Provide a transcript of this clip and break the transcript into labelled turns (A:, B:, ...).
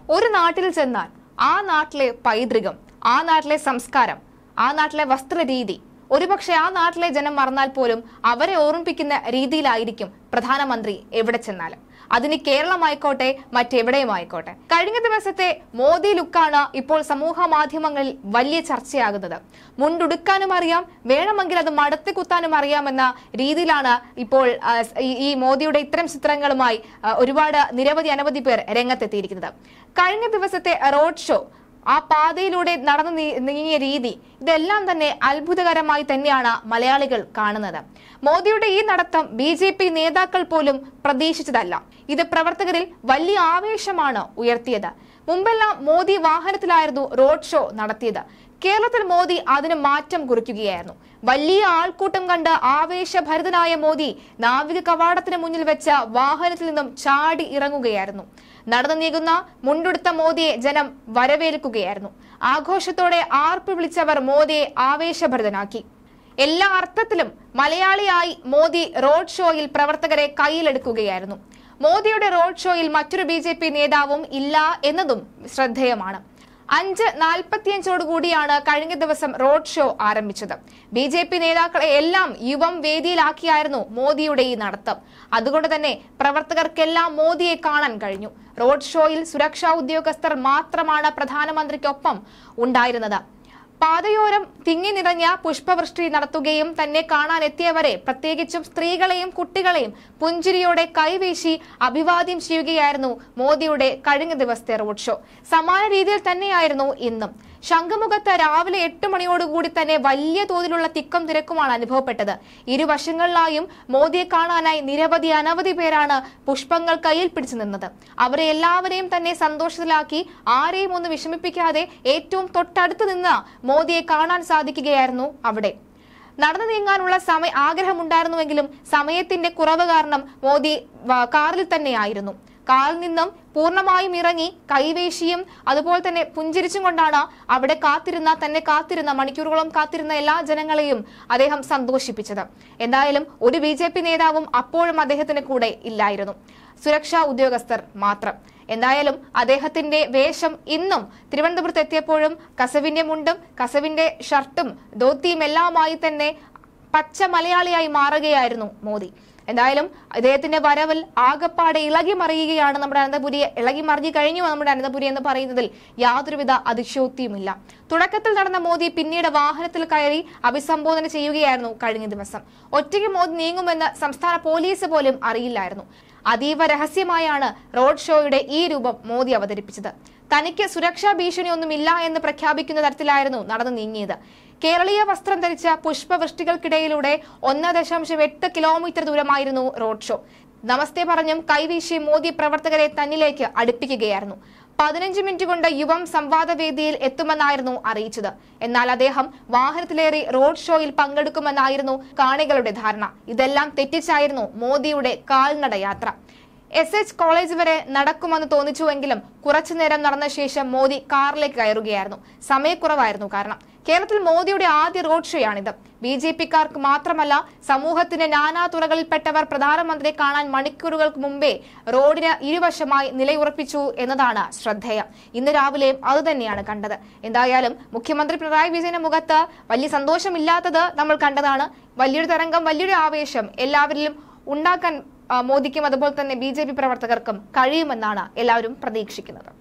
A: ഒരു നാട്ടിൽ ചെന്നാൽ ആ നാട്ടിലെ പൈതൃകം ആ നാട്ടിലെ സംസ്കാരം ആ നാട്ടിലെ വസ്ത്രരീതി ഒരുപക്ഷെ ആ നാട്ടിലെ ജനം മറന്നാൽ പോലും അവരെ ഓർമ്മിപ്പിക്കുന്ന രീതിയിലായിരിക്കും പ്രധാനമന്ത്രി എവിടെ ചെന്നാലും അതിന് കേരളമായിക്കോട്ടെ മറ്റെവിടെയും ആയിക്കോട്ടെ കഴിഞ്ഞ ദിവസത്തെ മോദി ലുക്കാണ് ഇപ്പോൾ സമൂഹ മാധ്യമങ്ങളിൽ വലിയ ചർച്ചയാകുന്നത് മുണ്ടുടുക്കാനും അറിയാം വേണമെങ്കിൽ അത് മടത്തി കുത്താനും അറിയാമെന്ന രീതിയിലാണ് ഇപ്പോൾ ആ, ഈ- ഈ മോദിയുടെ ഇത്തരം ചിത്രങ്ങളുമായി ആ, ഒരുപാട് നിരവധി അനവധി പേർ രംഗത്തെത്തിയിരിക്കുന്നത് കഴിഞ്ഞ ദിവസത്തെ റോഡ് ഷോ ആ പാതയിലൂടെ നടന്നു നീ- നീങ്ങിയ രീതി ഇതെല്ലാം തന്നെ അത്ഭുതകരമായി തന്നെയാണ് മലയാളികൾ കാണുന്നത് മോദിയുടെ ഈ നടത്തം ബി ജെ പി നേതാക്കൾ പോലും പ്രതീക്ഷിച്ചതല്ല ഇത് പ്രവർത്തകരിൽ വലിയ ആവേശമാണ് ഉയർത്തിയത് മുമ്പെല്ലാം മോദി വാഹനത്തിലായിരുന്നു റോഡ് ഷോ നടത്തിയത് കേരളത്തിൽ മോദി അതിന് മാറ്റം കുറിക്കുകയായിരുന്നു വലിയ ആൾക്കൂട്ടം കണ്ട് ആവേശഭരിതനായ മോദി നാവിക കവാടത്തിന് മുന്നിൽ വെച്ച വാഹനത്തിൽ നിന്നും ചാടി ഇറങ്ങുകയായിരുന്നു നടന്നു നീങ്ങുന്ന മുണ്ടുടുത്ത മോദിയെ ജനം വരവേൽക്കുകയായിരുന്നു ആഘോഷത്തോടെ ആർപ്പ് വിളിച്ചവർ മോദിയെ ആവേശഭരിതനാക്കി എല്ലാ അർത്ഥത്തിലും മലയാളിയായി മോദി റോഡ് ഷോയിൽ പ്രവർത്തകരെ കയ്യിലെടുക്കുകയായിരുന്നു മോദിയുടെ റോഡ് ഷോയിൽ മറ്റൊരു ബി ജെ പി നേതാവും ഇല്ല എന്നതും ശ്രദ്ധേയമാണ് അഞ്ച് നാൽപ്പത്തിയഞ്ചോട് കൂടിയാണ് കഴിഞ്ഞ ദിവസം റോഡ് ഷോ ആരംഭിച്ചത് ബി ജെ പി നേതാക്കളെ എല്ലാം യുവം വേദിയിലാക്കിയായിരുന്നു മോദിയുടെ ഈ നടത്തം അതുകൊണ്ട് തന്നെ പ്രവർത്തകർക്കെല്ലാം മോദിയെ കാണാൻ കഴിഞ്ഞു റോഡ് ഷോയിൽ സുരക്ഷാ ഉദ്യോഗസ്ഥർ മാത്രമാണ് പ്രധാനമന്ത്രിക്കൊപ്പം ഉണ്ടായിരുന്നത് പാതയോരം തിങ്ങി നിറഞ്ഞ പുഷ്പവൃഷ്ടി നടത്തുകയും തന്നെ കാണാൻ എത്തിയവരെ പ്രത്യേകിച്ചും സ്ത്രീകളെയും കുട്ടികളെയും പുഞ്ചിരിയോടെ കൈവീശി അഭിവാദ്യം ചെയ്യുകയായിരുന്നു മോദിയുടെ കഴിഞ്ഞ ദിവസത്തെ റോഡ് ഷോ സമാന രീതിയിൽ തന്നെയായിരുന്നു ഇന്നും ശംഖുമുഖത്ത് രാവിലെ എട്ട് മണിയോടുകൂടി തന്നെ വലിയ തോതിലുള്ള തിക്കും തിരക്കുമാണ് അനുഭവപ്പെട്ടത് ഇരുവശങ്ങളിലായും മോദിയെ കാണാനായി നിരവധി അനവധി പേരാണ് പുഷ്പങ്ങൾ കയ്യിൽ പിടിച്ചു നിന്നത് അവരെ എല്ലാവരെയും തന്നെ സന്തോഷത്തിലാക്കി ആരെയും ഒന്ന് വിഷമിപ്പിക്കാതെ ഏറ്റവും തൊട്ടടുത്ത് നിന്ന് മോദിയെ കാണാൻ സാധിക്കുകയായിരുന്നു അവിടെ നടന്നു നീങ്ങാനുള്ള സമയ ആഗ്രഹമുണ്ടായിരുന്നുവെങ്കിലും സമയത്തിന്റെ കുറവ് കാരണം മോദി വ- കാറിൽ തന്നെയായിരുന്നു കാറിൽ നിന്നും പൂർണ്ണമായും ഇറങ്ങി കൈവേശിയും അതുപോലെ തന്നെ പുഞ്ചിരിച്ചും കൊണ്ടാണ് അവിടെ കാത്തിരുന്ന തന്നെ കാത്തിരുന്ന മണിക്കൂറുകളോളം കാത്തിരുന്ന എല്ലാ ജനങ്ങളെയും അദ്ദേഹം സന്തോഷിപ്പിച്ചത് എന്തായാലും ഒരു ബി ജെ പി നേതാവും അപ്പോഴും അദ്ദേഹത്തിന് കൂടെ ഇല്ലായിരുന്നു സുരക്ഷാ ഉദ്യോഗസ്ഥർ മാത്രം എന്തായാലും അദ്ദേഹത്തിന്റെ വേഷം ഇന്നും തിരുവനന്തപുരത്ത് എത്തിയപ്പോഴും കസവിന്റെ മുണ്ടും കസവിന്റെ ഷർട്ടും ധോത്തിയും എല്ലാമായി തന്നെ പച്ച മലയാളിയായി മാറുകയായിരുന്നു മോദി എന്തായാലും അദ്ദേഹത്തിന്റെ വരവിൽ ആകപ്പാടെ ഇളകി മറിയുകയാണ് നമ്മുടെ അനന്തപുരി ഇളകി മറിഞ്ഞു കഴിഞ്ഞു നമ്മുടെ അനന്തപുരി എന്ന് പറയുന്നതിൽ യാതൊരുവിധ അതിശയോക്തിയുമില്ല തുടക്കത്തിൽ നടന്ന മോദി പിന്നീട് വാഹനത്തിൽ കയറി അഭിസംബോധന ചെയ്യുകയായിരുന്നു കഴിഞ്ഞ ദിവസം ഒറ്റയ്ക്ക് മോദി നീങ്ങുമെന്ന് സംസ്ഥാന പോലീസ് പോലും അറിയില്ലായിരുന്നു അതീവ രഹസ്യമായാണ് റോഡ് ഷോയുടെ ഈ രൂപം മോദി അവതരിപ്പിച്ചത് തനിക്ക് സുരക്ഷാ ഭീഷണിയൊന്നുമില്ല എന്ന് പ്രഖ്യാപിക്കുന്ന തരത്തിലായിരുന്നു നടന്നു നീങ്ങിയത് കേരളീയ വസ്ത്രം ധരിച്ച പുഷ്പവൃഷ്ടികൾക്കിടയിലൂടെ ഒന്ന് ദശാംശം എട്ട് കിലോമീറ്റർ ദൂരമായിരുന്നു റോഡ് ഷോ നമസ്തേ പറഞ്ഞും കൈവീശി മോദി പ്രവർത്തകരെ തന്നിലേക്ക് അടുപ്പിക്കുകയായിരുന്നു പതിനഞ്ച് മിനിറ്റ് കൊണ്ട് യുവം സംവാദവേദിയിൽ എത്തുമെന്നായിരുന്നു അറിയിച്ചത് എന്നാൽ അദ്ദേഹം വാഹനത്തിലേറി റോഡ് ഷോയിൽ പങ്കെടുക്കുമെന്നായിരുന്നു കാണികളുടെ ധാരണ ഇതെല്ലാം തെറ്റിച്ചായിരുന്നു മോദിയുടെ കാൽനട യാത്ര എസ് എച്ച് കോളേജ് വരെ നടക്കുമെന്ന് തോന്നിച്ചുവെങ്കിലും കുറച്ചുനേരം നടന്ന ശേഷം മോദി കാറിലേക്ക് കയറുകയായിരുന്നു സമയക്കുറവായിരുന്നു കാരണം കേരളത്തിൽ മോദിയുടെ ആദ്യ റോഡ് ഷോയാണിത് ബി ജെ പിക്കാർക്ക് മാത്രമല്ല സമൂഹത്തിന്റെ നാനാ തുറകളിൽപ്പെട്ടവർ പ്രധാനമന്ത്രിയെ കാണാൻ മണിക്കൂറുകൾക്ക് മുമ്പേ റോഡിന് ഇരുവശമായി നിലയുറപ്പിച്ചു എന്നതാണ് ശ്രദ്ധേയം ഇന്ന് രാവിലെയും അതുതന്നെയാണ് കണ്ടത് എന്തായാലും മുഖ്യമന്ത്രി പിണറായി വിജയന്റെ മുഖത്ത് വലിയ സന്തോഷമില്ലാത്തത് നമ്മൾ കണ്ടതാണ് വലിയൊരു തരംഗം വലിയൊരു ആവേശം എല്ലാവരിലും ഉണ്ടാക്കാൻ ആ, മോദിക്കും അതുപോലെ തന്നെ ബി പ്രവർത്തകർക്കും കഴിയുമെന്നാണ് എല്ലാവരും പ്രതീക്ഷിക്കുന്നത്